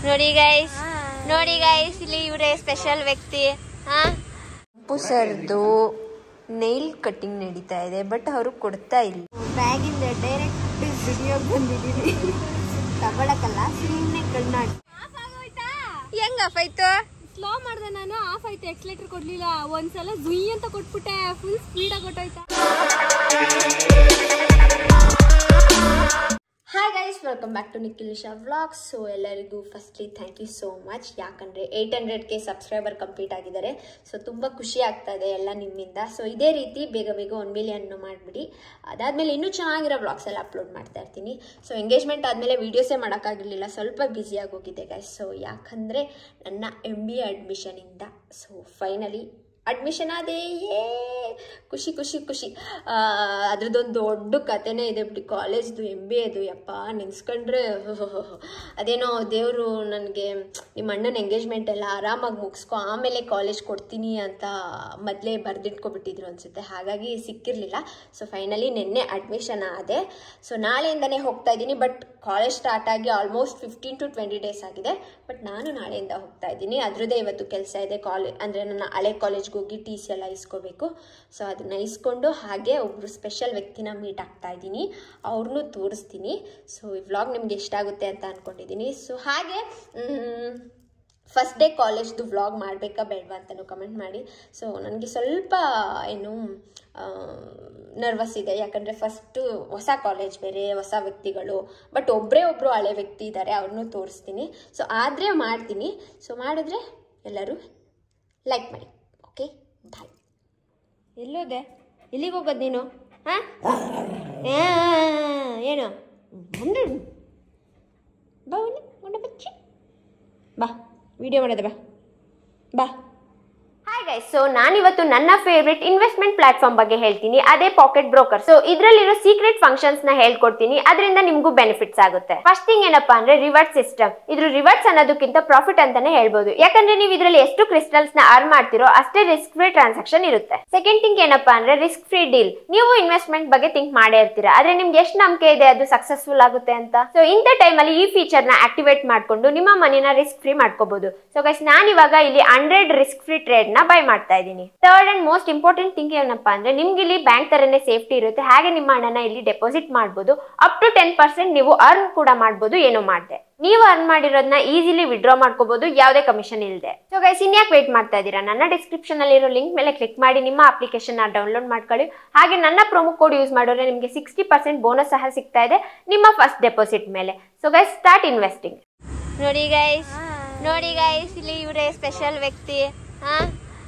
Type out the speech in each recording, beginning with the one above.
ನೋಡಿ ಗೈಸ್ ನೋಡಿ ಗೈಸ್ ಇಲ್ಲಿ ಇವರೇ ಸ್ಪೆಷಲ್ ವ್ಯಕ್ತಿ ಹಾ ಸರ್ದು ನೈಲ್ ಕಟ್ಟಿಂಗ್ ನಡೀತಾ ಇದೆ ಬಟ್ ಅವರು ಕೊಡ್ತಾ ಇಲ್ಲ ಬ್ಯಾಗಿಂದ ಡೈರೆಕ್ಟ್ ವಿಡಿಯೋ ಬಂದಿದ್ದೀನಿ ತಗೊಳಕಲ್ಲ ಸುಮ್ಮನೆ ಕಣ್ಣಾಡಿ ಹೆಂಗ ಆಯ್ತು ಸ್ಲೋ ಮಾಡ್ದೆ ನಾನು ಆಫ್ ಆಯ್ತು ಎಕ್ಸ್ಲೇಟರ್ ಕೊಡ್ಲಿಲ್ಲ ಒಂದ್ಸಲ ಜುಯ್ ಅಂತ ಕೊಟ್ಬಿಟ್ಟೆ ಫುಲ್ ಸ್ಪೀಡ್ ಆಗಿ ಕೊಟ್ಟೋಯ್ತಾ hi guys welcome back to Nikhil Sha vlogs so ಎಲ್ಲರಿಗೂ firstly thank you so much ಯಾಕಂದರೆ ಏಯ್ಟ್ ಹಂಡ್ರೆಡ್ಗೆ ಸಬ್ಸ್ಕ್ರೈಬರ್ ಕಂಪ್ಲೀಟ್ ಆಗಿದ್ದಾರೆ ಸೊ ತುಂಬ ಖುಷಿ ಆಗ್ತಾ ಇದೆ ಎಲ್ಲ ನಿಮ್ಮಿಂದ ಸೊ ಇದೇ ರೀತಿ ಬೇಗ ಬೇಗ ಒನ್ ಮಿಲಿಯನ್ನು ಮಾಡಿಬಿಡಿ ಅದಾದಮೇಲೆ ಇನ್ನೂ ಚೆನ್ನಾಗಿರೋ ವ್ಲಾಗ್ಸ್ ಎಲ್ಲ ಅಪ್ಲೋಡ್ ಮಾಡ್ತಾ ಇರ್ತೀನಿ ಸೊ ಎಂಗೇಜ್ಮೆಂಟ್ ಆದಮೇಲೆ ವೀಡಿಯೋಸೇ ಮಾಡೋಕ್ಕಾಗಿರಲಿಲ್ಲ ಸ್ವಲ್ಪ ಬ್ಯುಸಿಯಾಗಿ ಹೋಗಿದೆ ಗೈಸ್ ಸೊ ಯಾಕಂದರೆ ನನ್ನ ಎಮ್ ಬಿ ಎ ಅಡ್ಮಿಷನಿಂದ ಸೊ ಫೈನಲಿ ಅಡ್ಮಿಷನ್ ಆದೇ ಏ ಖುಷಿ ಖುಷಿ ಖುಷಿ ಆ, ಅದ್ರದ್ದೊಂದು ದೊಡ್ಡ ಕಥೆನೇ ಇದೆ ಬಿಡಿ ಕಾಲೇಜ್ದು ಎಮ್ ಬಿ ಎದು ಯಪ್ಪ ನೆನ್ಸ್ಕೊಂಡ್ರೆ ಅದೇನೋ ದೇವರು ನನಗೆ ನಿಮ್ಮ ಅಣ್ಣನ ಎಂಗೇಜ್ಮೆಂಟ್ ಎಲ್ಲ ಆರಾಮಾಗಿ ಮುಗಿಸ್ಕೊ ಆಮೇಲೆ ಕಾಲೇಜ್ ಕೊಡ್ತೀನಿ ಅಂತ ಮೊದಲೇ ಬರೆದಿಟ್ಕೊಬಿಟ್ಟಿದ್ರು ಅನಿಸುತ್ತೆ ಹಾಗಾಗಿ ಸಿಕ್ಕಿರಲಿಲ್ಲ ಸೊ ಫೈನಲಿ ನಿನ್ನೆ ಅಡ್ಮಿಷನ್ ಆದೆ ಸೊ ನಾಳೆಯಿಂದನೇ ಹೋಗ್ತಾ ಇದ್ದೀನಿ ಬಟ್ ಕಾಲೇಜ್ ಸ್ಟಾರ್ಟ್ ಆಗಿ almost fifteen to twenty days ಆಗಿದೆ ಬಟ್ ನಾನು ನಾಳೆಯಿಂದ ಹೋಗ್ತಾ ಇದ್ದೀನಿ ಅದ್ರದ್ದೇ ಇವತ್ತು ಕೆಲಸ ಇದೆ ಕಾಲೇ ಅಂದರೆ ನನ್ನ ಹಳೆ ಕಾಲೇಜ್ಗೆ ಹೋಗಿ ಟಿ ಸಿ ಎಲ್ಲ ಇಸ್ಕೋಬೇಕು ಸೊ ಅದನ್ನ ಇಸ್ಕೊಂಡು ಹಾಗೆ ಒಬ್ಬರು ಸ್ಪೆಷಲ್ ವ್ಯಕ್ತಿನ ಮೀಟ್ ಆಗ್ತಾ ಇದ್ದೀನಿ ಅವ್ರನ್ನೂ ತೋರಿಸ್ತೀನಿ ಸೊ ಈ ವ್ಲಾಗ್ ನಿಮ್ಗೆ ಇಷ್ಟ ಆಗುತ್ತೆ ಅಂತ ಅಂದ್ಕೊಂಡಿದ್ದೀನಿ ಸೊ ಹಾಗೆ ಫಸ್ಟ್ ಡೇ ಕಾಲೇಜ್ದು ವ್ಲಾಗ್ ಮಾಡಬೇಕಾ ಬೇಡವಾ ಅಂತಲೂ ಕಮೆಂಟ್ ಮಾಡಿ ಸೊ ನನಗೆ ಸ್ವಲ್ಪ ಏನು ನರ್ವಸ್ ಇದೆ ಯಾಕಂದರೆ ಫಸ್ಟು ಹೊಸ ಕಾಲೇಜ್ ಬೇರೆ ಹೊಸ ವ್ಯಕ್ತಿಗಳು ಬಟ್ ಒಬ್ಬರೇ ಒಬ್ಬರು ಹಳೆ ವ್ಯಕ್ತಿ ಇದ್ದಾರೆ ಅವ್ರನ್ನೂ ತೋರಿಸ್ತೀನಿ ಸೊ ಆದರೆ ಮಾಡ್ತೀನಿ ಸೊ ಮಾಡಿದ್ರೆ ಎಲ್ಲರೂ ಲೈಕ್ ಮಾಡಿ ಓಕೆ ಬಾಯ್ ಎಲ್ಲೋದೆ ಎಲ್ಲಿಗೆ ಹೋಗೋದು ನೀನು ಹಾಂ ಏನು ಬಂದು ಬಾ ಬನ್ನಿ ಗುಂಡ ಬಚ್ಚಿ ಬಾ ವಿಡಿಯೋ ಮಾಡೋದ ಬಾ ಬಾ ಹಾಯ್ ಗೈಸ್ ಸೊ ನಾನಿವತ್ತು ನನ್ನ ಫೇವ್ರೆಟ್ ಇನ್ವೆಸ್ಟ್ಮೆಂಟ್ ಪ್ಲಾಟ್ಫಾರ್ಮ್ ಬಗ್ಗೆ ಹೇಳ್ತೀನಿ ಅದೇ ಪಾಕೆಟ್ ಬ್ರೋಕರ್ ಸೊ ಇದರಲ್ಲಿರೋ ಸೀಕ್ರೆಟ್ ಫಂಕ್ಷನ್ಸ್ ನ ಹೇಳ್ಕೊಡ್ತೀನಿ ಅದರಿಂದ ನಿಮ್ಗೂ ಬೆನಿಫಿಟ್ಸ್ ಆಗುತ್ತೆ ಫಸ್ಟ್ ಥಿಂಗ್ ಏನಪ್ಪಾ ಅಂದ್ರೆ ರಿವರ್ಸ್ ಸಿಸ್ಟಮ್ ಇದ್ರ ರಿವರ್ಸ್ ಅನ್ನೋದಕ್ಕಿಂತ ಪ್ರಾಫಿಟ್ ಅಂತಾನೆ ಹೇಳ್ಬೋದು ಯಾಕಂದ್ರೆ ನೀವು ಇದರಲ್ಲಿ ಎಷ್ಟು ಕ್ರಿಸ್ಟಲ್ಸ್ ನ ಅರ್ನ್ ಮಾಡ್ತಿರೋ ಅಷ್ಟೇ ರಿಸ್ಕ್ ಫ್ರೀ ಟ್ರಾನ್ಸಾಕ್ಷನ್ ಇರುತ್ತೆ ಸೆಕೆಂಡ್ ಥಿಂಗ್ ಏನಪ್ಪಾ ಅಂದ್ರೆ ರಿಸ್ಕ್ ಫ್ರೀ ಡೀಲ್ ನೀವು ಇನ್ವೆಸ್ಟ್ಮೆಂಟ್ ಬಗ್ಗೆ ಥಿಂಕ್ ಮಾಡೇ ಇರ್ತೀರಾ ಆದ್ರೆ ನಿಮ್ಗೆ ಎಷ್ಟು ನಂಬಿಕೆ ಇದೆ ಅದು ಸಕ್ಸಸ್ಫುಲ್ ಆಗುತ್ತೆ ಅಂತ ಸೊ ಇಂಥ ಟೈಮಲ್ಲಿ ಈ ಫೀಚರ್ ನ ಆಕ್ಟಿವೇಟ್ ಮಾಡ್ಕೊಂಡು ನಿಮ್ಮ ಮನಿನ ರಿಸ್ಕ್ ಫ್ರೀ ಮಾಡ್ಕೋಬಹುದು ಸೊ ಗೈಸ್ ನಾನು ಇವಾಗ ಇಲ್ಲಿ ಹಂಡ್ರೆಡ್ ರಿಸ್ಕ್ ಫ್ರೀ ಟ್ರೇಡ್ ನ ಬೈ ಮಾಡ್ತಾ ಇದ್ದೀನಿ third and most important thing ಏನಪ್ಪಾ ಅಂದ್ರೆ ನಿಮ್ಗೆ ಇಲ್ಲಿ ಬ್ಯಾಂಕ್ ತರನೇ ಸೇಫ್ಟಿ ಇರುತ್ತೆ ಹಾಗೆ ನಿಮ್ಮ ಹಣನ ಇಲ್ಲಿ ಡೆಪಾಸಿಟ್ ಮಾಡಬಹುದು ಅಪ್ ಟು ಟೆನ್ ಪರ್ಸೆಂಟ್ ನೀವು ಅರ್ನ್ ಕೂಡ ಮಾಡಬಹುದು ಏನು ಮಾಡದೆ ನೀವು ಅರ್ನ್ ಮಾಡಿರೋದನ್ನ ಈಸಿಲಿ ವಿಡ್ರಾ ಮಾಡ್ಕೋಬಹುದು ಯಾವುದೇ ಕಮಿಷನ್ ಇಲ್ಲದೆ ಸೊ ಗೈಸ್ ಇನ್ಯಾಕ್ ವೇಟ್ ಮಾಡ್ತಾ ಇದ್ದೀರಾ ನನ್ನ ಡಿಸ್ಕ್ರಿಪ್ಷನ್ ಅಲ್ಲಿರೋ ಲಿಂಕ್ ಮೇಲೆ ಕ್ಲಿಕ್ ಮಾಡಿ ನಿಮ್ಮ ಅಪ್ಲಿಕೇಶನ್ ಡೌನ್ಲೋಡ್ ಮಾಡ್ಕೊಳ್ಳಿ ಹಾಗೆ ನನ್ನ ಪ್ರೊಮೋ ಕೋಡ್ ಯೂಸ್ ಮಾಡಿದ್ರೆ ನಿಮಗೆ ಸಿಕ್ಸ್ಟಿ ಪರ್ಸೆಂಟ್ ಬೋನಸ್ ಸಹ ಸಿಗ್ತಾ ಇದೆ ನಿಮ್ಮ ಫಸ್ಟ್ ಡೆಪಾಸಿಟ್ ಮೇಲೆ ಸೊ ಗೈಸ್ ಸ್ಟಾರ್ಟ್ ಇನ್ವೆಸ್ಟಿಂಗ್ ನೋಡಿ ಗೈಸ್ ನೋಡಿ ಗೈಸ್ ಇಲ್ಲಿ ಇವರೇ ಸ್ಪೆಷಲ್ ವ್ಯಕ್ತಿ ಹಾ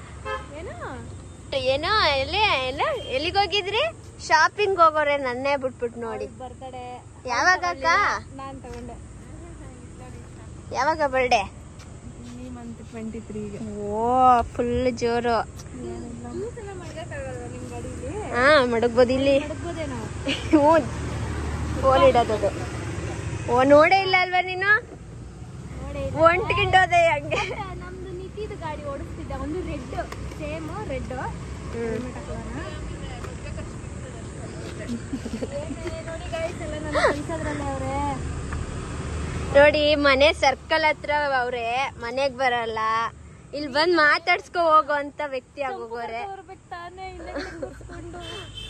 ಏನೋ ಎಲ್ಲಿ ಎಲ್ಲ ಎಲ್ಲಿಗೆ ಹೋಗಿದ್ರಿ ಶಾಪಿಂಗ್ ಹೋಗೋರೆ ನನ್ನೇ ಬಿಟ್ಬಿಟ್ಟು ನೋಡಿ ಬರ್ತಡೆ ಯಾವಾಗ ಅಕ್ಕ ನಾನ್ ತಗೊಂಡೆ ಯಾವಾಗ ಬರ್ಡೇ ಈ ಮಂತ್ ಟ್ವೆಂಟಿ ತ್ರೀಗೆ ಓ ಫುಲ್ ಜೋರು ಯೂಸ್ ಎಲ್ಲ ಮಾಡ್ಬೇಕಾಗಲ್ವಾ ನಿಮ್ ಗಾಡೀಲಿ ಹಾ ಮಡಗ್ಬೋದು ಇಲ್ಲಿ ಮಾಡ್ಬೋದೇನೋ ಹ್ಞೂ ಫೋನ್ ಇಡೋದದು ಓ ನೋಡೇ ಇಲ್ಲ ಅಲ್ವಾ ನೀನು ನೋಡಿ ಒಂಟ್ಗಿಂಡೋದೆ ಹಂಗೆ ನಮ್ದು ನಿತಿದ ಗಾಡಿ ಓಡಿಸ್ತಿದ್ದೆ ಒಂದು ರೆಡ್ ಸೇಮ್ ರೆಡ್ ನೋಡಿ ಗೈಸ್ ಎಲ್ಲ ನನ್ನ ಕಲ್ಸದ್ರಲ್ಲ ಅವ್ರೆ ನೋಡಿ ಮನೆ ಸರ್ಕಲ್ ಹತ್ರ ಅವ್ರೆ ಮನೆಗ್ ಬರಲ್ಲ ಇಲ್ಲಿ ಬಂದ್ ಮಾತಾಡ್ಸ್ಕೊ ಹೋಗೋ ಅಂತ ವ್ಯಕ್ತಿ ಆಗೋಗೋರೆ ಬರ್ಬೇಕು ತಾನೇ ಇಲ್ಲೇ ಕೂರ್ಸ್ಕೊಂಡು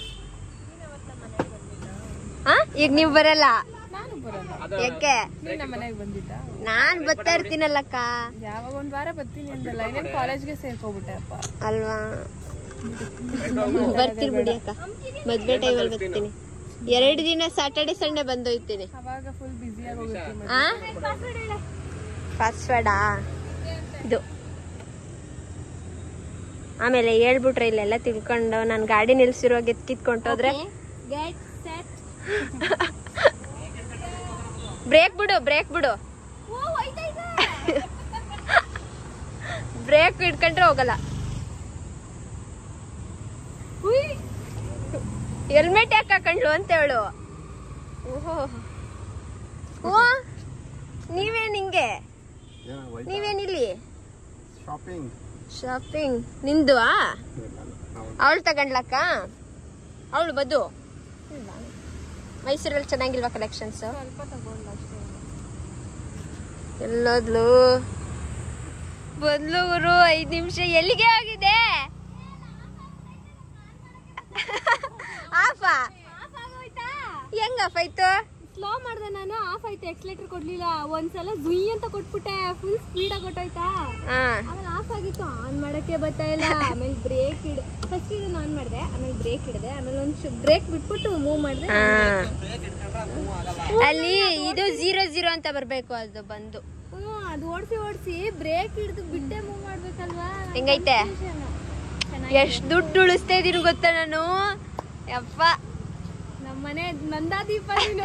ಹಾ ಈಗ ನೀವ್ ಬರಲ್ಲ ನಾನು ಬರಲ್ಲ ಯಾಕೆ ನೀನ್ ನಮ್ಮ ಮನೆಗೆ ಬಂದಿದ್ದ ನಾನ್ ಬರ್ತಾ ಇರ್ತೀನಲ್ಲಕ್ಕ ಯಾವಾಗ ಒಂದ್ ವಾರ ಬರ್ತೀನಿ ಅಂದಲ್ಲ ಇನ್ನೇನ್ ಕಾಲೇಜ್ಗೆ ಸೇರ್ಕೊಬಿಟ್ಟೆ ಅಪ್ಪ ಅಲ್ವಾ ಬರ್ತೀರಿ ಬಿಡಿ ಅಕ್ಕ ಮದ್ವೆ ಟೈಮಲ್ಲಿ ಬರ್ತೀನಿ ಎರಡು ದಿನ ಸ್ಯಾಟರ್ಡೆ ಸಂಡೇ ಬಂದೋಯ್ತೀನಿ ಅವಾಗ ಫುಲ್ ಬಿಸಿ ಆಗೋಗುತ್ತೆ ಆ ಪಾಸ್ವರ್ಡಾ ಇದು ಆಮೇಲೆ ಹೇಳ್ಬಿಟ್ರೆ ಇಲ್ಲೆಲ್ಲ ತಿಳ್ಕೊಂಡು ನಾನು ಗಾಡಿ ನಿಲ್ಸಿರೋ ಕಿತ್ಕೊಂಡೋದ್ರೆ ಗೆಟ್ ಸೆಟ್ ಬ್ರೇಕ್ ಬಿಡು ಬ್ರೇಕ್ ಬಿಡು ಓ ಹೋಯ್ತಾ ಇದೆ ಬ್ರೇಕ್ ಹಿಡ್ಕೊಂಡ್ರೆ ಹೋಗಲ್ಲ ಹೆಲ್ಮೆಟ್ ಯಾಕೆ ಹಾಕೊಂಡ್ಲು ಅಂತ ಹೇಳು ಓಹೋ ಓ ನೀವೇನ್ ಹಿಂಗೆ ನೀವೇನಿಲ್ಲಿ ಶಾಪಿಂಗ್ ಶಾಪಿಂಗ್ ನಿಂದು ಅವಳು ತಗೊಂಡ್ಲಕ್ಕ ಅವಳು ಬದು ಮೈಸೂರಲ್ಲಿ ಚೆನ್ನಾಗಿಲ್ವಾ ಕಲೆಕ್ಷನ್ಸ್ ಸ್ವಲ್ಪ ತಗೊಂಡು ಅಷ್ಟೇ ಎಲ್ಲೋದ್ಲು ಬಂದ್ಲು ಊರು ಐದ್ ನಿಮಿಷ ಎಲ್ಲಿಗೆ ಹೋಗಿದೆ ಆಫಾ ಹೆಂಗ ಆಫ್ ಆಯ್ತು ಸ್ಲೋ ಮಾಡ್ದೆ ನಾನು ಆಫ್ ಆಯ್ತು ಎಕ್ಸ್ಲೇಟರ್ ಕೊಡ್ಲಿಲ್ಲ ಒಂದ್ಸಲ ಜುಯ್ ಅಂತ ಕೊಟ್ಬಿಟ್ಟೆ ಫುಲ್ ಸ್ಪೀಡ್ ಆಗಿ ಕೊಟ್ಟೋಯ್ತಾ ಹಾ ಆಮೇಲೆ ಆಫ್ ಆಗಿತ್ತು ಆನ್ ಮಾಡಕ್ಕೆ ಬರ್ತಾ ಇಲ್ಲ ಆಮೇಲೆ ಬ್ರೇಕ್ ಇಡ್ ಫಸ್ಟ್ ಇದನ್ನ ಆನ್ ಮಾಡಿದೆ ಆಮೇಲೆ ಬ್ರೇಕ್ ಹಿಡಿದೆ ಆಮೇಲೆ ಒಂದು ಬ್ರೇಕ್ ಬಿಟ್ಬಿಟ್ಟು ಮೂವ್ ಮಾಡಿದೆ ಹಾ. ಅಲ್ಲಿ ಇದು ಜೀರೋ ಜೀರೋ ಅಂತ ಬರ್ಬೇಕು ಅದು ಬಂದು ಹ್ಞೂ ಅದು ಓಡಿಸಿ ಓಡಿಸಿ ಬ್ರೇಕ್ ಹಿಡಿದು ಬಿಟ್ಟೆ ಮೂವ್ ಮಾಡ್ಬೇಕಲ್ವಾ ಹೆಂಗೈತೆ? ಚೆನ್ನಾಗಿ ಎಷ್ಟ್ ದುಡ್ಡು ಉಳಿಸ್ತಾ ಇದೀನಿ ಗೊತ್ತಾ ನಾನು ಯಪ್ಪ ನಮ್ಮ ಮನೆ ನಂದಾದೀಪ ನೀನು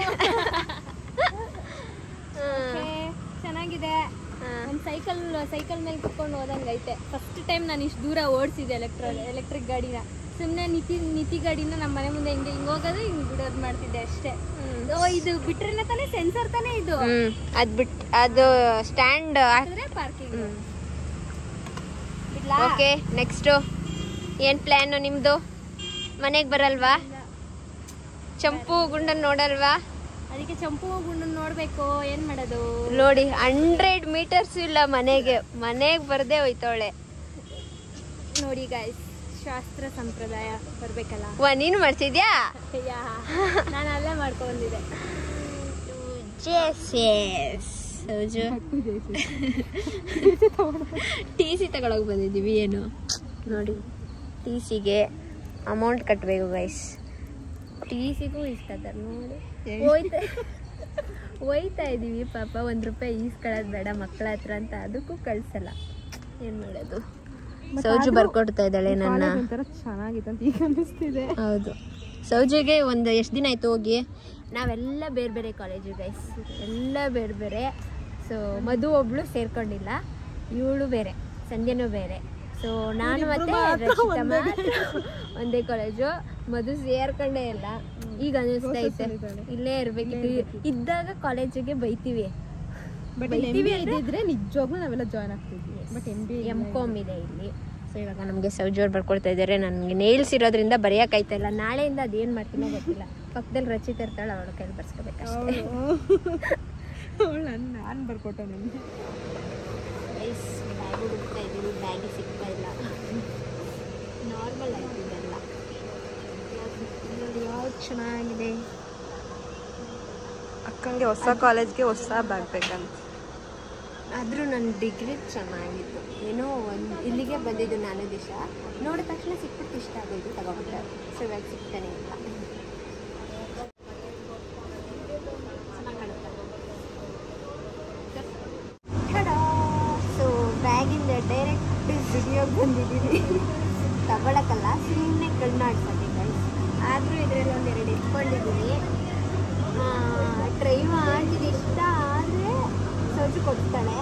ಹ್ಮ್. ಏ, ಚೆನ್ನಾಗಿದೆ ಹ್ಮ್. ಒಂದು ಸೈಕಲ್ ಸೈಕಲ್ ಮೇಲೆ ಕುತ್ಕೊಂಡು ಹೋದಂಗೈತೆ ಫಸ್ಟ್ ಟೈಮ್ ನಾನು ಇಷ್ಟು ದೂರ ಓಡಿಸಿದೆ ಎಲೆಕ್ಟ್ರೋ ಎಲೆಕ್ಟ್ರಿಕ್ ಗಾಡಿನ ಸುಮ್ಮನೆ ನಿತಿ ನಿತಿ ಗಾಡಿನ ನಮ್ಮ ಮನೆ ಮುಂದೆ ಹಿಂಗೆ ಹಿಂಗೆ ಹೋಗೋದು ಹಿಂಗೆ ಬಿಡೋದು ಮಾಡ್ತಿದ್ದೆ ಅಷ್ಟೇ ಓ ಇದು ಬಿಟ್ರೇನೆ ತಾನೇ ಸೆನ್ಸರ್ ತಾನೇ ಇದು ಹ್ಮ್ ಅದ್ ಬಿಟ್ ಅದು ಸ್ಟ್ಯಾಂಡ್ ಹಾಕಿದ್ರೆ ಪಾರ್ಕಿಂಗ್ ಬಿಡ್ಲಾ ಓಕೆ ನೆಕ್ಸ್ಟ್ ಏನ್ ಪ್ಲಾನ್ ನಿಮ್ದು ಮನೆಗ್ ಬರಲ್ವಾ ಚಂಪು ಗುಂಡನ್ ನೋಡಲ್ವಾ ಅದಕ್ಕೆ ಚಂಪು ಗುಂಡನ್ ನೋಡ್ಬೇಕು ಏನ್ ಮಾಡೋದು ನೋಡಿ ಹಂಡ್ರೆಡ್ ಮೀಟರ್ಸ್ ಇಲ್ಲ ಮನೆಗೆ ಮನೆಗ್ ಬರ್ದೇ ಹೋಯ್ತವಳೆ ನೋಡಿ ಗಾಯ್ಸ್ ಶಾಸ್ತ್ರ ಸಂಪ್ರದಾಯ ಬರ್ಬೇಕಲ್ಲ ವಾ ನೀನು ಮಾಡ್ತಿದ್ಯಾ ಯಾ ನಾನು ಅಲ್ಲೇ ಮಾಡ್ಕೊಂಡಿದ್ದೆ ಸೌಜು ಟಿ ಸಿ ತಗೊಳಕ್ ಬಂದಿದ್ದೀವಿ ಏನು ನೋಡಿ ಟಿ ಸಿಗೆ ಅಮೌಂಟ್ ಕಟ್ಟಬೇಕು ಗೈಸ್ ಟಿ ಸಿಗೂ ಇಸ್ಕೊತಾರೆ ನೋಡಿ ಹೋಯ್ತಾ ಹೋಯ್ತಾ ಇದೀವಿ ಪಾಪ ಒಂದ್ ರೂಪಾಯಿ ಈಸ್ಕೊಳ್ಳೋದು ಬೇಡ ಮಕ್ಕಳ ಹತ್ರ ಅಂತ ಅದಕ್ಕೂ ಕಳ್ಸಲ್ಲ ಏನ್ ಮಾಡೋದು ಸೌಜು ಬರ್ಕೊಡ್ತಾ ಇದ್ದಾಳೆ ನನ್ನ ಒಂಥರ ಚೆನ್ನಾಗಿತ್ತು ಅಂತ ಈಗ ಅನಿಸ್ತಿದೆ ಹೌದು ಸೌಜಿಗೆ ಒಂದು ಎಷ್ಟು ದಿನ ಆಯ್ತು ಹೋಗಿ ನಾವೆಲ್ಲ ಬೇರೆ ಬೇರೆ ಕಾಲೇಜು ಗೈಸ್ ಎಲ್ಲ ಬೇರೆ ಬೇರೆ ಸೊ ಮಧು ಒಬ್ಳು ಸೇರ್ಕೊಂಡಿಲ್ಲ ಇವಳು ಬೇರೆ ಸಂಧ್ಯನೂ ಬೇರೆ ಸೊ ನಾನು ಮತ್ತೆ ರಚಿತಾ ಮಾತ್ರ ಒಂದೇ ಕಾಲೇಜು ಮಧು ಸೇರ್ಕೊಂಡೇ ಇಲ್ಲ ಈಗ ಅನಿಸ್ತೈತೆ ಇಲ್ಲೇ ಇರ್ಬೇಕಿತ್ತು ಇದ್ದಾಗ ಕಾಲೇಜಿಗೆ ಬೈತೀವಿ ಬೈತೀವಿ ಅಂದ್ರೆ ಇದ್ರೆ ನಿಜವಾಗ್ಲೂ ನಾವೆಲ್ಲ ಜಾಯ್ನ್ ಆಗ್ತಿದ್ವಿ but M B M com ಇದೆ ಇಲ್ಲಿ ಸೊ ಇವಾಗ ನಮಗೆ ಸೌಜೋರ್ ಬರ್ಕೊಡ್ತಾ ಇದ್ದಾರೆ ನನಗೆ ನೇಲ್ಸ್ ಇರೋದ್ರಿಂದ ಬರೆಯೋಕ್ಕಾಯ್ತಾ ಇಲ್ಲ ನಾಳೆಯಿಂದ ಅದೇನು ಮಾಡ್ತೀನೋ ಗೊತ್ತಿಲ್ಲ ಪಕ್ಕದಲ್ಲಿ ರಚಿತ ಇರ್ತಾಳೆ ಅವಳ ಕೈಲಿ ಬರ್ಸ್ಕೋಬೇಕಷ್ಟೇ ನಾನು ಬರ್ಕೊಟ್ಟ ನಿಮ್ಗೆ ಬ್ಯಾಗು ಹುಡುಕ್ತಾ ಇದ್ದೀವಿ ಬ್ಯಾಗಿ ಸಿಗ್ತಾ ಇಲ್ಲ ನಾರ್ಮಲ್ ಆಯ್ತು ಇದೆಲ್ಲ ನೋಡಿ ಯಾವ್ದು ಚೆನ್ನಾಗಿದೆ ಅಕ್ಕಂಗೆ ಹೊಸ ಕಾಲೇಜ್ಗೆ ಹೊಸ ಬ್ಯಾಗ್ ಬೇಕಂತ ಆದರೂ ನನ್ನ ಡಿಗ್ರಿ ಚೆನ್ನಾಗಿತ್ತು ಏನೋ ಒಂದು ಇಲ್ಲಿಗೆ ಬಂದಿದ್ದು ನಾನು ದಿವಸ ನೋಡಿದ ತಕ್ಷಣ ಸಿಕ್ಬಿಟ್ಟು ಇಷ್ಟ ಆಗೋಯ್ತು ತಗೊಬಿಟ್ಟೆ ಸೊ ಇವಾಗ ಸಿಗ್ತಾನೆ ಇಲ್ಲ ಸೊ ಬ್ಯಾಗಿಂದ ಡೈರೆಕ್ಟ್ ವಿಡಿಯೋಗೆ ಬಂದಿದ್ದೀನಿ ತಗೊಳಕ್ಕಲ್ಲ ಸುಮ್ಮನೆ ಕಣ್ಣಾಡ್ಸಕ್ಕೆ ಗೈಸ್ ಆದರೂ ಇದರಲ್ಲಿ ಒಂದೆರಡು ಇಟ್ಕೊಂಡಿದ್ದೀನಿ ಟ್ರೈ ಮಾಡ್ತೀನಿ ಇಷ್ಟ ಆದರೆ ಸೌಜು ಕೊಡ್ತಾಳೆ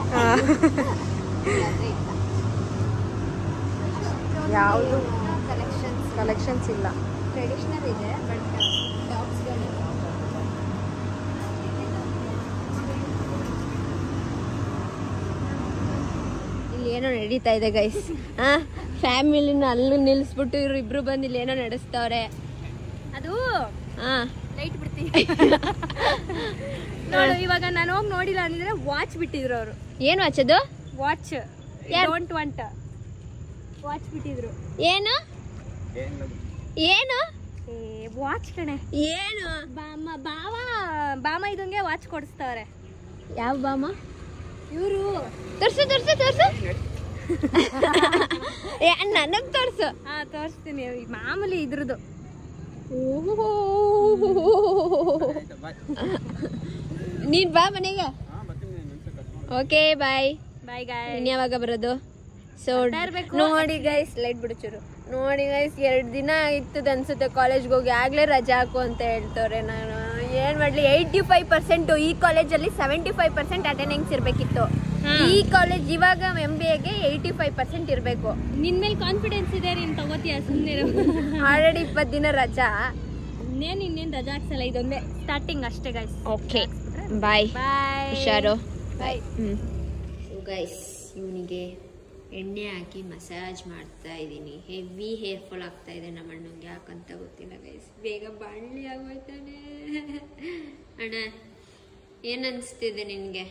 ಯಾವ್ದು? ಕಲೆಕ್ಷನ್ಸ್ ಕಲೆಕ್ಷನ್ಸ್ ಇಲ್ಲ ಟ್ರೆಡಿಷನಲ್ ಇದೆ ಬಟ್ ಟಾಪ್ಸ್ಗಳು ಇಲ್ಲಿ ಏನೋ ನಡೀತಾ ಇದೆ ಗೈಸ್ ಹಾ ಫ್ಯಾಮಿಲಿನ ಅಲ್ಲೂ ನಿಲ್ಲಿಸ್ಬಿಟ್ಟು ಇವ್ರು ಇಬ್ರು ಬಂದು ಇಲ್ಲಿ ಏನೋ ನಡೆಸ್ತವ್ರೆ ಅದು ಹಾ ಲೈಟ್ ಬಿಡ್ತೀನಿ ನೋಡು ಇವಾಗ ನಾನು ಹೋಗಿ ನೋಡಿಲ್ಲ ಅಂದಿದ್ರೆ ವಾಚ್ ಬಿಟ್ಟಿದ್ರು ಅವರು ಏನು ಹಚ್ಚೋದು ವಾಚ್ ಯಾರ್? ಡೋಂಟ್ ವಾಂಟ್ ವಾಚ್ ಬಿಟ್ಟಿದ್ರು ಏನು ಏನು ಏ ವಾಚ್ ಕಣೆ ಏನು ಬಾಮ ಬಾವ ಬಾಮ ಇದಂಗೆ ವಾಚ್ ಕೊಡಿಸ್ತಾವ್ರೆ ಯಾವ ಬಾಮ ಇವರು ತೋರ್ಸು ತೋರ್ಸು ತೋರ್ಸು ಏ ನನಗ್ ತೋರ್ಸು ಹಾ ತೋರಿಸ್ತೀನಿ ಈ ಮಾಮೂಲಿ ಇದ್ರದ್ದು ನೀನ್ ಬಾ ಮನೆಗೆ ಓಕೆ ಬಾಯ್ ಬಾಯ್ ಗಾಯ್ ಇನ್ ಯಾವಾಗ ಬರೋದು ಸೊ ಬರ್ತಾ ಇರ್ಬೇಕು. ನೋಡಿ ಗೈಸ್ ಲೈಟ್ ಬಿಡು ಚೂರು ನೋಡಿ ಗೈಸ್ ಎರಡು ದಿನ ಇತ್ತದ ಅನ್ಸುತ್ತೆ ಕಾಲೇಜ್ಗೆ ಹೋಗಿ ಆಗ್ಲೇ ರಜಾ ಹಾಕು ಅಂತ ಹೇಳ್ತವ್ರೆ ನಾನು ಏನ್ ಮಾಡ್ಲಿ ಏಯ್ಟಿ ಫೈವ್ ಪರ್ಸೆಂಟ್ ಈ ಕಾಲೇಜಲ್ಲಿ ಸೆವೆಂಟಿ ಫೈವ್ ಪರ್ಸೆಂಟ್ ಅಟೆಂಡೆನ್ಸ್ ಇರ್ಬೇಕಿತ್ತು ಈ ಕಾಲೇಜ್ ಇವಾಗ ಎಂ ಬಿ ಎಗೆ ಏಯ್ಟಿ ಫೈವ್ ಪರ್ಸೆಂಟ್ ಇರಬೇಕು ನಿನ್ ಮೇಲೆ ಕಾನ್ಫಿಡೆನ್ಸ್ ಇದೆ ನೀನ್ ತಗೋತೀಯ ಸುಮ್ಮನೆ ಆಲ್ರೆಡಿ ಇಪ್ಪತ್ತು ದಿನ ರಜಾ ಇನ್ನೇನ್ ಇನ್ನೇನ್ ರಜಾ ಹಾಕ್ಸಲ್ಲ ಇದೊಂದೇ ಸ್ಟಾರ್ಟಿಂಗ್ ಅಷ್ಟೇ ಗೈಸ್ ಓಕೆ ಬಾಯ್ ಬಾಯ್ ಹುಷಾರು ಬಾಯ್ ಹ್ಞೂ ಸೊ ಗೈಸ್ ಇವನಿಗೆ ಎಣ್ಣೆ ಹಾಕಿ ಮಸಾಜ್ ಮಾಡ್ತಾ ಇದ್ದೀನಿ ಹೆವಿ ಹೇರ್ ಫಾಲ್ ಆಗ್ತಾ ಇದೆ ನಮ್ಮ ಅಣ್ಣಂಗೆ ಯಾಕಂತ ಗೊತ್ತಿಲ್ಲ ಗೈಸ್ ಬೇಗ ಬಾಣಲಿ ಆಗೋಯ್ತಾನೆ ಅಣ್ಣ ಏನು ಅನಿಸ್ತಿದೆ ನಿನಗೆ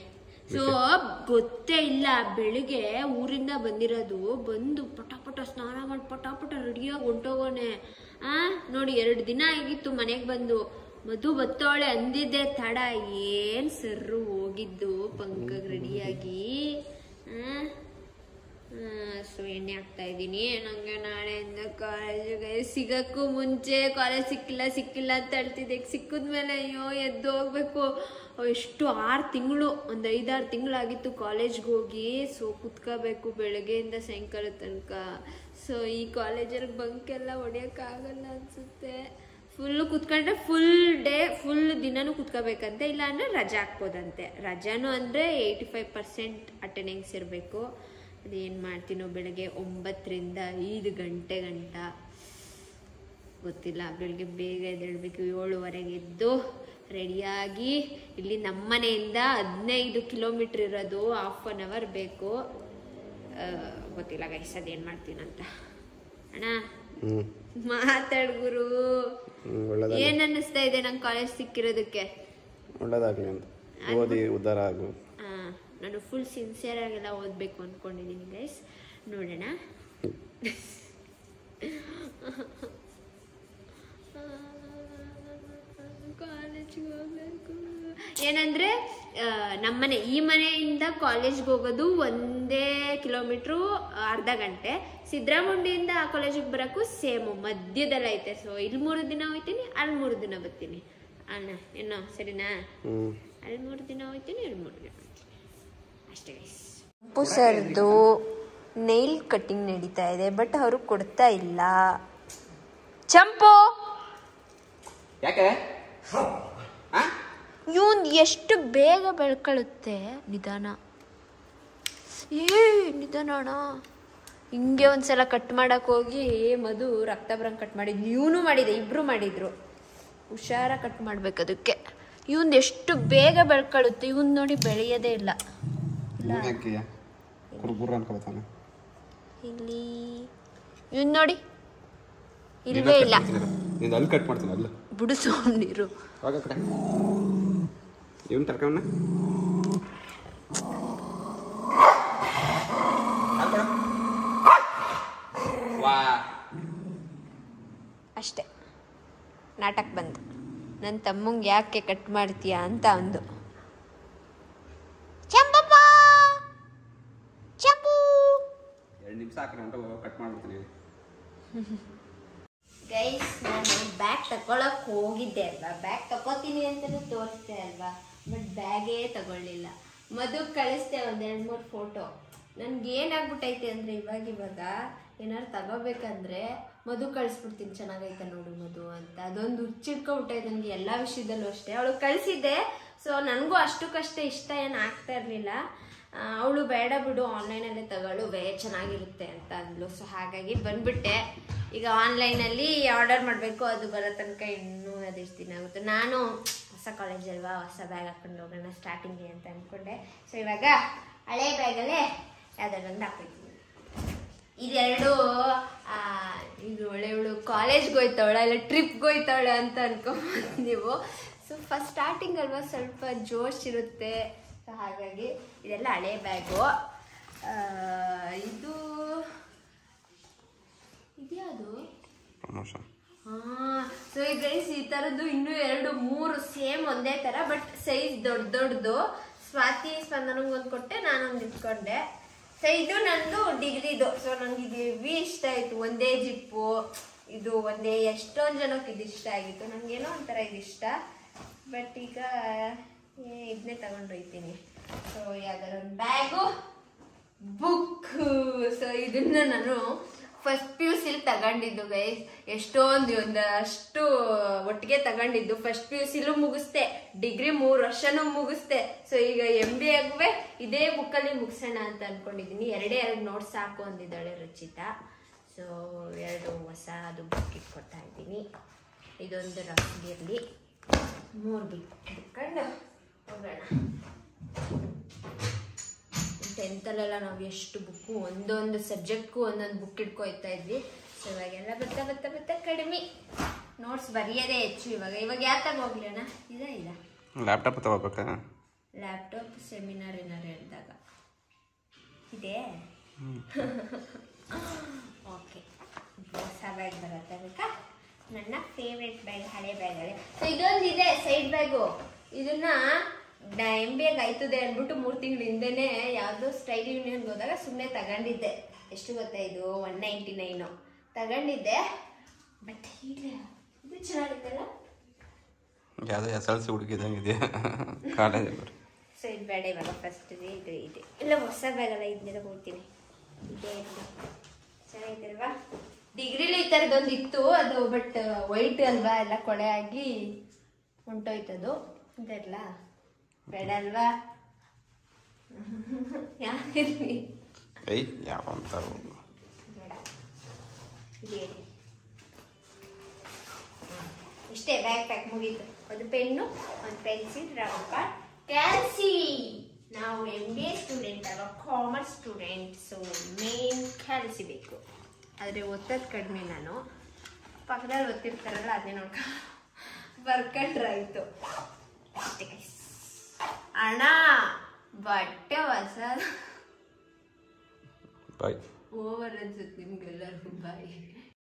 ಸೊ ಗೊತ್ತೇ ಇಲ್ಲ ಬೆಳಿಗ್ಗೆ ಊರಿಂದ ಬಂದಿರೋದು ಬಂದು ಪಟ ಪಟ ಸ್ನಾನ ಮಾಡಿ ಪಟ ಪಟ ರೆಡಿಯಾಗಿ ಹೊಂಟೋಗೋನೆ ಆ ನೋಡಿ ಎರಡು ದಿನ ಆಗಿತ್ತು ಮನೆಗೆ ಬಂದು ಮಧು ಬತ್ತೋಳೆ ಅಂದಿದ್ದೆ ತಡ ಏನ್ ಸರ್ರು ಹೋಗಿದ್ದು ಪಂಕಗ್ ರೆಡಿಯಾಗಿ ಆ ಸೊ ಎಣ್ಣೆ ಹಾಕ್ತಾ ಇದ್ದೀನಿ ನಂಗೆ ನಾಳೆಯಿಂದ ಕಾಲೇಜಿಗೆ ಸಿಗಕ್ಕೂ ಮುಂಚೆ ಕಾಲೇಜ್ ಸಿಕ್ಕಿಲ್ಲ ಸಿಕ್ಕಿಲ್ಲ ಅಂತ ಹೇಳ್ತಿದ್ದೆ ಈಗ ಸಿಕ್ಕಿದ್ಮೇಲೆ ಅಯ್ಯೋ ಎದ್ದು ಹೋಗ್ಬೇಕು ಎಷ್ಟು ಆರು ತಿಂಗಳು ಒಂದು ಐದಾರು ತಿಂಗಳಾಗಿತ್ತು ಕಾಲೇಜ್ಗೆ ಹೋಗಿ ಸೊ ಕುತ್ಕೋಬೇಕು ಬೆಳಗ್ಗೆಯಿಂದ ಸಾಯಂಕಾಲ ತನಕ ಸೊ ಈ ಕಾಲೇಜಲ್ಲಿ ಬಂಕೆಲ್ಲ ಹೊಡಿಯೋಕ್ಕಾಗಲ್ಲ ಅನಿಸುತ್ತೆ ಫುಲ್ಲು ಕುತ್ಕೊಂಡ್ರೆ ಫುಲ್ ಡೇ ಫುಲ್ ದಿನನೂ ಕುತ್ಕೋಬೇಕಂತೆ ಇಲ್ಲ ಅಂದರೆ ರಜಾ ಹಾಕ್ಬೋದಂತೆ ರಜಾನು ಅಂದರೆ ಏಯ್ಟಿ ಫೈವ್ ಪರ್ಸೆಂಟ್ ಅಟೆಂಡೆನ್ಸ್ ಇರಬೇಕು ಅದೇನು ಮಾಡ್ತೀನೋ ಬೆಳಗ್ಗೆ ಒಂಬತ್ತರಿಂದ ಐದು ಗಂಟೆ ಗಂಟ ಗೊತ್ತಿಲ್ಲ ಬೆಳಗ್ಗೆ ಬೇಗ ಎದ್ದೇಳಬೇಕು ಏಳುವರೆಗೆ ಎದ್ದು ರೆಡಿಯಾಗಿ ಇಲ್ಲಿ ನಮ್ಮನೆಯಿಂದ ಹದಿನೈದು ಕಿಲೋಮೀಟ್ರ್ ಇರೋದು ಹಾಫ್ ಆನ್ ಅವರ್ ಬೇಕು ಆ, ಗೊತ್ತಿಲ್ಲ ಗೈಸ್ ಅದೇನು ಮಾಡ್ತೀನಂತ ಅಣ್ಣ ಹ್ಞೂ ಮಾತಾಡ್ ಗುರು ಹ್ಞೂ ಒಳ್ಳೇದಾಗ ಏನ್ ಅನ್ನಿಸ್ತಾ ಇದೆ ನಂಗೆ ಕಾಲೇಜ್ ಸಿಕ್ಕಿರೋದಕ್ಕೆ ಒಳ್ಳೇದಾಗಲಿ ಅಂತ ಓದಿ ಉದ್ಧಾರ ಆಗು ಆ, ನಾನು ಫುಲ್ ಸಿನ್ಸಿಯರ್ ಆಗೆಲ್ಲ ಓದಬೇಕು ಅಂದ್ಕೊಂಡಿದ್ದೀನಿ ಗೈಸ್ ನೋಡೋಣ ಕಾಲೇಜ್ಗೆ ಹೋಗ್ಬೇಕು ಏನಂದ್ರೆ ಆ, ನಮ್ಮನೆ ಈ ಮನೆಯಿಂದ ಕಾಲೇಜ್ಗೆ ಹೋಗೋದು ಒಂದೇ ಕಿಲೋಮೀಟ್ರು ಅರ್ಧ ಗಂಟೆ ಸಿದ್ದರಾಮುಂಡಿಯಿಂದ ಆ ಕಾಲೇಜಿಗೆ ಬರೋಕ್ಕೂ ಸೇಮು ಮಧ್ಯದಲ್ಲಿ ಐತೆ ಸೊ ಇಲ್ಲಿ ಮೂರು ದಿನ ಹೋಗ್ತೀನಿ ಅಲ್ಲಿ ಮೂರು ದಿನ ಬರ್ತೀನಿ ಅಣ್ಣ ಏನೋ ಸರಿನಾ ಹ್ಞೂ ಅಲ್ಲಿ ಮೂರು ದಿನ ಹೋಗ್ತೀನಿ ಇಲ್ಲಿ ಮೂರು ದಿನ ಹೋಗ್ತೀನಿ ಅಷ್ಟೇ ಗೈಸ್ ಉಪ್ಪು ಸರ್ದು ನೈಲ್ ಕಟ್ಟಿಂಗ್ ನಡೀತಾ ಇದೆ ಬಟ್ ಅವರು ಕೊಡ್ತಾ ಇಲ್ಲ ಚಂಪು ಯಾಕೆ ಇವನ್ ಎಷ್ಟು ಬೇಗ ಬೆಳ್ಕೊಳ್ಳುತ್ತೆ ನಿಧಾನ ಏ ನಿಧಾನ ಅಣ್ಣ ಹಿಂಗೆ ಒಂದ್ಸಲ ಕಟ್ ಮಾಡಕ್ ಹೋಗಿ ಮಧು ರಕ್ತ ಬರಂಗ್ ಕಟ್ ಮಾಡಿದ್ಲು ಇವನು ಮಾಡಿದೆ ಇಬ್ರು ಮಾಡಿದ್ರು ಹುಷಾರ ಕಟ್ ಮಾಡ್ಬೇಕು ಅದಕ್ಕೆ ಇವನ್ ಎಷ್ಟು ಬೇಗ ಬೆಳ್ಕೊಳ್ಳುತ್ತೆ ಇವನ್ ನೋಡಿ ಬೆಳೆಯೋದೇ ಇಲ್ಲ ಯಾಕೆ ಕುರ್ಗುರ್ ಅನ್ಕೋತಾನೆ ಇಲ್ಲಿ ಇವನ್ ನೋಡಿ ಇಲ್ವೇ ಇಲ್ಲ ನೀನು ಅಲ್ಲಿ ಕಟ್ ಮಾಡ್ತೀನಿ ಅಲ್ಲ ಬಿಡು ಸುಮ್ಮನಿರು ಹೋಗ ಕಡೆ ಇವನ್ ತರ್ಕೊಂಡ ವಾ ಅಷ್ಟೆ ನಾಟಕ ಬಂತು ನನ್ನ ತಮ್ಮಂಗೆ ಯಾಕೆ ಕಟ್ ಮಾಡ್ತೀಯಾ ಅಂತ ಅಂದು ಚಂಪಪ್ಪ ಚಂಪು ಎರಡು ನಿಮಿಷ ಹಾಕ್ರೆ ಅಂತ ಕಟ್ ಮಾಡ್ಬಿಡ್ತೀನಿ ಗೈಸ್ ನಾನು ಬ್ಯಾಗ್ ತಗೊಳಕ್ ಹೋಗಿದ್ದೆ ಅಲ್ವಾ ಬ್ಯಾಗ್ ತಗೋತೀನಿ ಅಂತಲೂ ತೋರಿಸ್ದೆ ಅಲ್ವಾ ಬಟ್ ಬ್ಯಾಗೇ ತಗೊಳ್ಳಿಲ್ಲ ಮಧು ಕಳಿಸ್ದೆ ಒಂದ್ ಎರಡ್ ಮೂರು ಫೋಟೋ ನನ್ಗೆ ಏನಾಗ್ಬಿಟ್ಟೈತೆ ಅಂದ್ರೆ ಇವಾಗ ಇವಾಗ ಏನಾರು ತಗೋಬೇಕಂದ್ರೆ ಮಧು ಕಳಿಸ್ಬಿಡ್ತೀನಿ ಚೆನ್ನಾಗೈತೆ ನೋಡು ಮಧು ಅಂತ ಅದೊಂದು ಹುಚ್ಚಿಡ್ಕೊಬಿಟ್ಟೈತೆ ನನಗೆ ಎಲ್ಲ ವಿಷಯದಲ್ಲೂ ಅಷ್ಟೇ ಅವಳು ಕಳಿಸಿದ್ದೆ ಸೊ ನನಗೂ ಅಷ್ಟಕ್ಕಷ್ಟೇ ಇಷ್ಟ ಏನು ಆಗ್ತಾ ಇರಲಿಲ್ಲ ಅವಳು ಬೇಡ ಬಿಡು ಆನ್ಲೈನಲ್ಲೇ ತಗೊಳ್ಳು ವೇ ಚೆನ್ನಾಗಿರುತ್ತೆ ಅಂತ ಅಂದ್ಲು ಸೊ ಹಾಗಾಗಿ ಬಂದ್ಬಿಟ್ಟೆ ಈಗ ಆನ್ಲೈನಲ್ಲಿ ಆರ್ಡರ್ ಮಾಡಬೇಕು ಅದು ಬರೋ ತನಕ ಇನ್ನೂ ಅದೆಷ್ಟು ದಿನ ಆಗುತ್ತೆ ನಾನು ಹೊಸ ಕಾಲೇಜ್ ಅಲ್ವಾ ಹೊಸ ಬ್ಯಾಗ್ ಹಾಕೊಂಡು ಹೋಗೋಣ ಸ್ಟಾರ್ಟಿಂಗ್ಗೆ ಅಂತ ಅಂದ್ಕೊಂಡೆ ಸೊ ಇವಾಗ ಹಳೆ ಬ್ಯಾಗಲ್ಲೇ ಯಾವ್ದಾರೊಂದು ಹಾಕ್ಬಿಡ್ತೀನಿ ಇದೆರಡು ಆ, ಇದು ಒಳ್ಳೆಯವಳು ಕಾಲೇಜ್ಗೆ ಹೋಯ್ತಾವಳ ಇಲ್ಲ ಟ್ರಿಪ್ಗೆ ಹೋಯ್ತಾವಳೆ ಅಂತ ಅನ್ಕೊಂಬೋದು ನೀವು ಸೊ ಫಸ್ಟ್ ಸ್ಟಾರ್ಟಿಂಗ್ ಅಲ್ವಾ ಸ್ವಲ್ಪ ಜೋಶ್ ಇರುತ್ತೆ ಸೊ ಹಾಗಾಗಿ ಇದೆಲ್ಲ ಹಳೆ ಬ್ಯಾಗು ಇದು ಇದ್ಯಾವುದು ಪ್ರಮೋಷನ್ ಸೊ ಈ ಗೈಸ್ ಈ ತರದ್ದು ಇನ್ನೂ ಎರಡು ಮೂರು ಸೇಮ್ ಒಂದೇ ತರ ಬಟ್ ಸೈಜ್ ದೊಡ್ಡ ದೊಡ್ಡದು ಸ್ವಾತಿ ಸ್ಪಂದನಂಗ್ ಒಂದ್ ಕೊಟ್ಟೆ ನಾನೊಂದು ಇಟ್ಕೊಂಡೆ ಸೊ ಇದು ನಂದು ಡಿಗ್ರಿದು ಸೊ ನಂಗೆ ಇದು ಹೆವಿ ಇಷ್ಟ ಆಯ್ತು ಒಂದೇ ಜಿಪ್ಪು ಇದು ಒಂದೇ ಎಷ್ಟೊಂದು ಜನಕ್ಕೆ ಇದು ಇಷ್ಟ ಆಗಿತ್ತು ನನಗೇನೋ ಒಂಥರ ಇದು ಇಷ್ಟ ಬಟ್ ಈಗ ಇದನ್ನೇ ತಗೊಂಡೊಯ್ತೀನಿ ಸೊ ಯಾವ್ದಾರ ಒಂದು ಬ್ಯಾಗು ಬುಕ್ ಸೊ ಇದನ್ನ ನಾನು ಫಸ್ಟ್ ಪಿ ಯು ಸಿಲಿ ತಗೊಂಡಿದ್ದು ಗೈಸ್ ಎಷ್ಟೊಂದು ಒಂದು ಅಷ್ಟು ಒಟ್ಟಿಗೆ ತಗೊಂಡಿದ್ದು ಫಸ್ಟ್ ಪಿ ಯು ಸಿಲು ಮುಗಿಸ್ದೆ ಡಿಗ್ರಿ ಮೂರು ವರ್ಷನೂ ಮುಗಿಸ್ದೆ ಸೊ ಈಗ ಎಂ ಬಿ ಆಗುವೆ ಇದೇ ಬುಕ್ಕಲ್ಲಿ ಮುಗಿಸೋಣ ಅಂತ ಅನ್ಕೊಂಡಿದ್ದೀನಿ ಎರಡೇ ಎರಡು ನೋಟ್ಸ್ ಸಾಕು ಅಂದಿದ್ದಾಳೆ ರಚಿತಾ ಸೊ ಎರಡು ಹೊಸ ಅದು ಬುಕ್ ಇಟ್ಕೊಡ್ತಾ ಇದ್ದೀನಿ ಇದೊಂದು ರಫ್ಗಿರ್ಲಿ ಮೂರು ಬಿಟ್ ಇಟ್ಕೊಂಡು ಹೋಗೋಣ ಟೆಂತಲ್ಲೆಲ್ಲ ನಾವು ಎಷ್ಟು ಬುಕ್ಕು ಒಂದೊಂದು ಸಬ್ಜೆಕ್ಟ್ಗೂ ಒಂದೊಂದು ಬುಕ್ ಇಟ್ಕೊಯ್ತಾ ಇದ್ವಿ ಸೊ ಇವಾಗೆಲ್ಲ ಬರ್ತಾ ಬರ್ತಾ ಬರ್ತಾ ಕಡಿಮೆ ನೋಟ್ಸ್ ಬರೆಯೋದೇ ಹೆಚ್ಚು ಇವಾಗ ಇವಾಗ ಯಾತಾಗ ಹೋಗ್ಲಿ ಅಣ್ಣ ಇದ ಇಲ್ಲ ಲ್ಯಾಪ್ಟಾಪ್ ತಗೋಬೇಕಾ ಲ್ಯಾಪ್ಟಾಪ್ ಸೆಮಿನಾರ್ ಏನಾರು ಹೇಳಿದಾಗ ಇದೆ ಓಕೆ ಹೊಸ ಬ್ಯಾಗ್ ಬರುತ್ತೆ ಬೇಕಾ ನನ್ನ ಫೇವ್ರೆಟ್ ಬ್ಯಾಗ್ ಹಳೆ ಬ್ಯಾಗಲ್ಲಿ ಸೊ ಇದೊಂದು ಇದೆ ಸೈಡ್ ಬ್ಯಾಗು ಇದನ್ನ ಎಮ್ ಬಿ ಎಗ್ ಆಯ್ತದೆ ಅಂದ್ಬಿಟ್ಟು ಮೂರು ತಿಂಗಳ ಹಿಂದೆನೆ ಯಾವುದೋ ಸ್ಟೈಲ್ ಯೂನಿಯನ್ಗೆ ಹೋದಾಗ ಸುಮ್ಮನೆ ತಗೊಂಡಿದ್ದೆ ಎಷ್ಟು ಗೊತ್ತಾ ಇದು ಒನ್ ನೈಂಟಿ ನೈನು ತಗೊಂಡಿದ್ದೆ ಬಟ್ ಈಗ ಇದು ಚೆನ್ನಾಗಿತ್ತಲ್ಲ ಯಾವುದೋ ಎಸ್ ಎಲ್ ಸಿ ಹುಡುಗಿದಂಗಿದೆ ಕಾಲೇಜ್ ಸೊ ಇದು ಬೇಡ ಇವಾಗ ಫಸ್ಟ್ ಇದೆ ಇದು ಇದೆ ಇಲ್ಲ ಹೊಸ ಬ್ಯಾಗಲ್ಲ ಇದನ್ನೆಲ್ಲ ಹೋಗ್ತೀನಿ ಇದೇ ಇರಲಿ ಚೆನ್ನಾಗಿತ್ತಲ್ವಾ ಡಿಗ್ರಿಲಿ ಈ ಥರದ್ದೊಂದು ಇತ್ತು ಅದು ಬಟ್ ವೈಟ್ ಅಲ್ವಾ ಎಲ್ಲ ಕೊಳೆ ಆಗಿ ಹೊಂಟೋಯ್ತದು ಇದೆಲ್ಲ ಬೇಡ ಅಲ್ವಾ ಯಾಕಿರ್ಲಿ ಐ ಯಾವ ಅಂತ ಬೇಡ ಇದೇ ಇರ್ಲಿ. ಇಷ್ಟೇ ಬ್ಯಾಗ್ ಪ್ಯಾಕ್ ಮುಗೀತು ಒಂದು ಪೆನ್ನು ಒಂದು ಪೆನ್ಸಿಲ್ ರಬ್ಬರ್ ಕ್ಯಾಲ್ಸಿ ನಾವು ಎಮ್ ಬಿ ಎ ಸ್ಟೂಡೆಂಟ್ ಅಲ್ವಾ commerce student so main calci ಬೇಕು ಆದರೆ ಓದೋದು ಕಡಿಮೆ ನಾನು ಪಕ್ಕದಲ್ಲಿ ಓದ್ತಿರ್ತಾರಲ್ಲ ಅದೇ ನೋಡ್ಕ ಬರ್ಕೊಂಡ್ರಾಯ್ತು ಅಷ್ಟೇ guys. ಅಣ್ಣ ಬಟ್ಟೆ ಹೊಸ ಬಾಯ್ ಓವರ್ ಅನ್ಸುತ್ತೆ ನಿಮ್ಗೆಲ್ಲರಿಗೂ ಬಾಯಿ